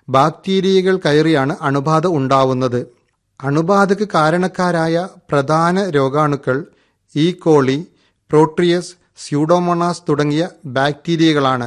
ബാക്ടീരിയകൾ കയറിയാണ് അണുബാധ ഉണ്ടാവുന്നത് അണുബാധയ്ക്ക് കാരണക്കാരായ പ്രധാന രോഗാണുക്കൾ ഈ കോളി പ്രോട്രിയസ് സ്യൂഡോമോണാസ് തുടങ്ങിയ ബാക്ടീരിയകളാണ്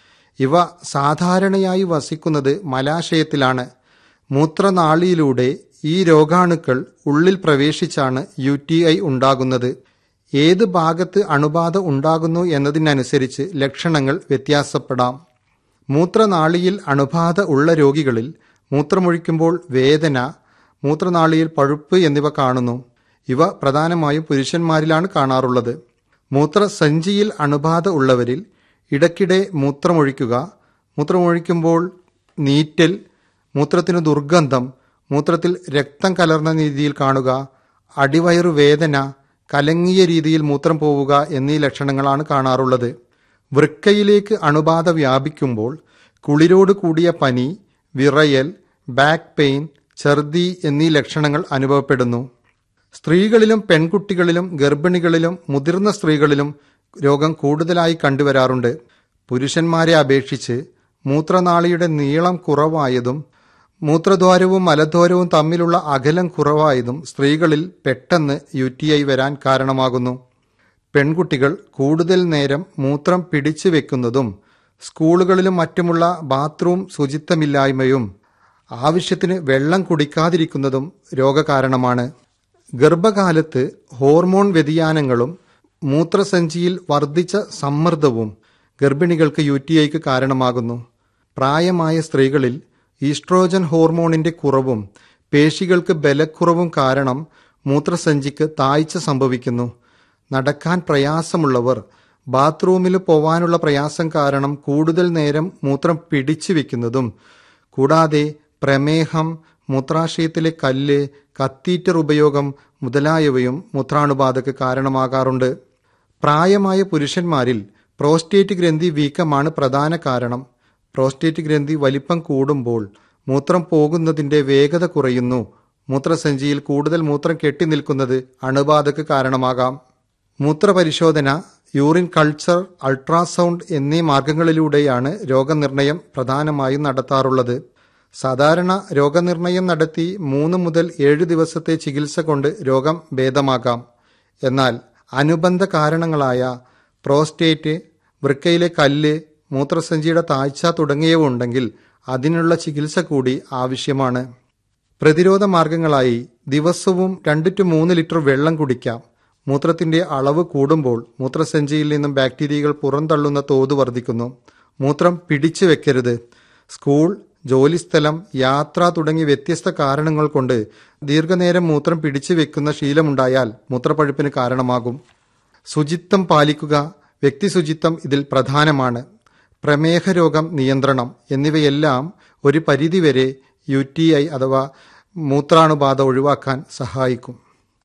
ഇവ സാധാരണയായി വസിക്കുന്നത് മലാശയത്തിലാണ് മൂത്രനാളിയിലൂടെ ഈ രോഗാണുക്കൾ ഉള്ളിൽ പ്രവേശിച്ചാണ് യു ടി ഐ ഉണ്ടാകുന്നത് ഏത് ഭാഗത്ത് അണുബാധ ഉണ്ടാകുന്നു എന്നതിനനുസരിച്ച് ലക്ഷണങ്ങൾ വ്യത്യാസപ്പെടാം മൂത്രനാളിയിൽ അണുബാധ ഉള്ള രോഗികളിൽ മൂത്രമൊഴിക്കുമ്പോൾ വേദന മൂത്രനാളിയിൽ പഴുപ്പ് എന്നിവ കാണുന്നു ഇവ പ്രധാനമായും പുരുഷന്മാരിലാണ് കാണാറുള്ളത് മൂത്രസഞ്ചിയിൽ അണുബാധ ഉള്ളവരിൽ ഇടയ്ക്കിടെ മൂത്രമൊഴിക്കുക മൂത്രമൊഴിക്കുമ്പോൾ നീറ്റൽ മൂത്രത്തിനു ദുർഗന്ധം മൂത്രത്തിൽ രക്തം കലർന്ന രീതിയിൽ കാണുക അടിവയറു വേദന കലങ്ങിയ രീതിയിൽ മൂത്രം പോവുക എന്നീ ലക്ഷണങ്ങളാണ് കാണാറുള്ളത് വൃക്കയിലേക്ക് അണുബാധ വ്യാപിക്കുമ്പോൾ കുളിരോട് കൂടിയ പനി വിറയൽ ബാക്ക് പെയിൻ ഛർദി എന്നീ ലക്ഷണങ്ങൾ അനുഭവപ്പെടുന്നു സ്ത്രീകളിലും പെൺകുട്ടികളിലും ഗർഭിണികളിലും മുതിർന്ന സ്ത്രീകളിലും രോഗം കൂടുതലായി കണ്ടുവരാറുണ്ട് പുരുഷന്മാരെ അപേക്ഷിച്ച് മൂത്രനാളിയുടെ നീളം കുറവായതും മൂത്രദ്വാരവും മലദ്വാരവും തമ്മിലുള്ള അകലം കുറവായതും സ്ത്രീകളിൽ പെട്ടെന്ന് യു ടി ഐ വരാൻ കാരണമാകുന്നു പെൺകുട്ടികൾ കൂടുതൽ നേരം മൂത്രം പിടിച്ചു വെക്കുന്നതും സ്കൂളുകളിലും മറ്റുമുള്ള ബാത്റൂം ശുചിത്വമില്ലായ്മയും ആവശ്യത്തിന് വെള്ളം കുടിക്കാതിരിക്കുന്നതും രോഗകാരണമാണ് ഗർഭകാലത്ത് ഹോർമോൺ വ്യതിയാനങ്ങളും മൂത്രസഞ്ചിയിൽ വർദ്ധിച്ച സമ്മർദ്ദവും ഗർഭിണികൾക്ക് യു ടി ഐക്ക് കാരണമാകുന്നു പ്രായമായ സ്ത്രീകളിൽ ഈസ്ട്രോജൻ ഹോർമോണിന്റെ കുറവും പേശികൾക്ക് ബലക്കുറവും കാരണം മൂത്രസഞ്ചിക്ക് താഴ്ച സംഭവിക്കുന്നു നടക്കാൻ പ്രയാസമുള്ളവർ ബാത്റൂമിൽ പോവാനുള്ള പ്രയാസം കാരണം കൂടുതൽ നേരം മൂത്രം പിടിച്ചു വെക്കുന്നതും കൂടാതെ പ്രമേഹം മൂത്രാശയത്തിലെ കല്ല് കത്തീറ്റർ ഉപയോഗം മുതലായവയും മൂത്രാണുബാധയ്ക്ക് കാരണമാകാറുണ്ട് പ്രായമായ പുരുഷന്മാരിൽ പ്രോസ്റ്റേറ്റ് ഗ്രന്ഥി വീക്കമാണ് പ്രധാന കാരണം പ്രോസ്റ്റേറ്റ് ഗ്രന്ഥി വലിപ്പം കൂടുമ്പോൾ മൂത്രം പോകുന്നതിന്റെ വേഗത കുറയുന്നു മൂത്രസഞ്ചിയിൽ കൂടുതൽ മൂത്രം കെട്ടിനിൽക്കുന്നത് അണുബാധയ്ക്ക് കാരണമാകാം മൂത്രപരിശോധന യൂറിൻ കൾച്ചർ അൾട്രാസൗണ്ട് എന്നീ മാർഗങ്ങളിലൂടെയാണ് രോഗനിർണയം പ്രധാനമായും നടത്താറുള്ളത് സാധാരണ രോഗനിർണയം നടത്തി മൂന്ന് മുതൽ ഏഴ് ദിവസത്തെ ചികിത്സ കൊണ്ട് രോഗം ഭേദമാക്കാം എന്നാൽ അനുബന്ധ കാരണങ്ങളായ പ്രോസ്റ്റേറ്റ് വൃക്കയിലെ കല്ല് മൂത്രസഞ്ചിയുടെ താഴ്ച തുടങ്ങിയവ ഉണ്ടെങ്കിൽ അതിനുള്ള ചികിത്സ കൂടി ആവശ്യമാണ് പ്രതിരോധ മാർഗങ്ങളായി ദിവസവും രണ്ട് ടു മൂന്ന് ലിറ്റർ വെള്ളം കുടിക്കാം മൂത്രത്തിന്റെ അളവ് കൂടുമ്പോൾ മൂത്രസഞ്ചിയിൽ നിന്നും ബാക്ടീരിയകൾ പുറന്തള്ളുന്ന തോത് വർദ്ധിക്കുന്നു മൂത്രം പിടിച്ചു വെക്കരുത് സ്കൂൾ ജോലിസ്ഥലം യാത്ര തുടങ്ങി വ്യത്യസ്ത കാരണങ്ങൾ കൊണ്ട് ദീർഘനേരം മൂത്രം പിടിച്ചു വെക്കുന്ന ശീലമുണ്ടായാൽ മൂത്രപ്പഴുപ്പിന് കാരണമാകും ശുചിത്വം പാലിക്കുക വ്യക്തി ശുചിത്വം ഇതിൽ പ്രധാനമാണ് പ്രമേഹ രോഗം നിയന്ത്രണം എന്നിവയെല്ലാം ഒരു പരിധിവരെ യു ടി ഐ അഥവാ മൂത്രാണുബാധ ഒഴിവാക്കാൻ സഹായിക്കും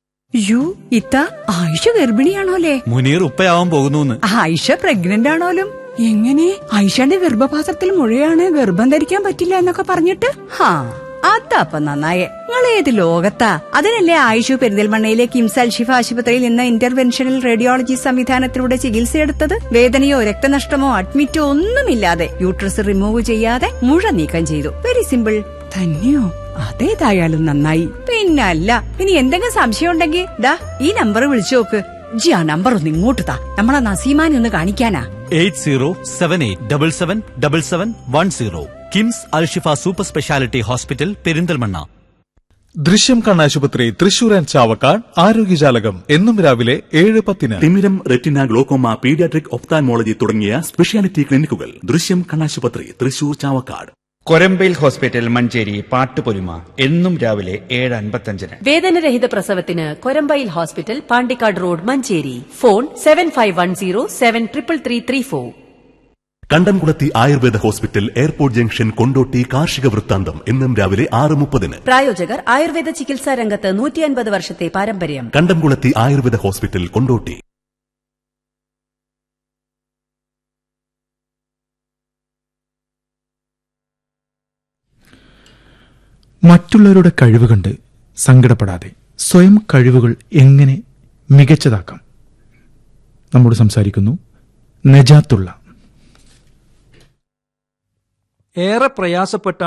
യു ഇത്ത ആയിഷ ഗർഭിണിയാണോലേ മുനീർ ഉപ്പയാവാൻ പോകുന്നു ആയിഷ പ്രഗ്നന്റ് ആണോലും എങ്ങനെ ആയിഷയുടെ ഗർഭപാത്രത്തിൽ മുഴയാണ് ഗർഭം ധരിക്കാൻ പറ്റില്ല എന്നൊക്കെ പറഞ്ഞിട്ട് ഹാ അതപ്പ നന്നായേ നിങ്ങൾ ഏത് ലോകത്താ അതിനല്ലേ ആയിഷു പെരിന്തൽമണ്ണയിലെ കിംസ് അൽഷിഫ ആശുപത്രിയിൽ നിന്ന് ഇന്റർവെൻഷണൽ റേഡിയോളജി സംവിധാനത്തിലൂടെ ചികിത്സയെടുത്തത് വേദനയോ രക്തനഷ്ടമോ അഡ്മിറ്റോ ഒന്നുമില്ലാതെ യൂട്രസ് റിമൂവ് ചെയ്യാതെ മുഴ നീക്കം ചെയ്തു വെരി സിമ്പിൾ തന്നെയോ അതേതായാലും നന്നായി പിന്നല്ല ഇനി എന്തെങ്കിലും സംശയം ഉണ്ടെങ്കിൽ ദാ ഈ നമ്പർ വിളിച്ചു നോക്ക് ജി ആ നമ്പർ ഒന്ന് ഇങ്ങോട്ട് താ നമ്മളെ നസീമാനെ ഒന്ന് കാണിക്കാനാ eight zero seven eight double seven double seven one zero KIMS Al Shifa super speciality hospital Perinthalmanna Drishyam കണ്ണാശുപത്രി തൃശൂർ ആൻഡ് ചാവക്കാട് ആരോഗ്യജാലകം എന്നും രാവിലെ ഏഴ് പത്തിന് തിമിരം റെറ്റിന ഗ്ലോക്കോമ പീഡിയാട്രിക് ഒപ്താൻമോളജി തുടങ്ങിയ സ്പെഷ്യാലിറ്റി ക്ലിനിക്കുകൾ ദൃശ്യം കണ്ണാശുപത്രി തൃശൂർ ചാവക്കാട് കൊരമ്പയിൽ ഹോസ്പിറ്റൽ മഞ്ചേരി പാട്ടുപൊലിമ എന്നും രാവിലെ ഏഴ് അൻപത്തഞ്ചിന് വേദനരഹിത പ്രസവത്തിന് Korambayil hospital Pandikkad road Manjeri phone seven five one zero seven triple three three four Kandamkulathi Ayurveda hospital airport junction Kondotty കാർഷിക വൃത്താന്തം എന്നും രാവിലെ ആറ് മുപ്പതിന് പ്രായോജകർ ആയുർവേദ ചികിത്സാ രംഗത്ത് നൂറ്റി അൻപത് വർഷത്തെ പാരമ്പര്യം കണ്ടംകുളത്തി ആയുർവേദ ഹോസ്പിറ്റൽ കൊണ്ടോട്ടി മറ്റുള്ളവരുടെ കഴിവ് കണ്ട് സങ്കടപ്പെടാതെ സ്വയം കഴിവുകൾ എങ്ങനെ മികച്ചതാക്കാം നമ്മോട് സംസാരിക്കുന്നു നജാത്തുള്ള ഏറെ പ്രയാസപ്പെട്ട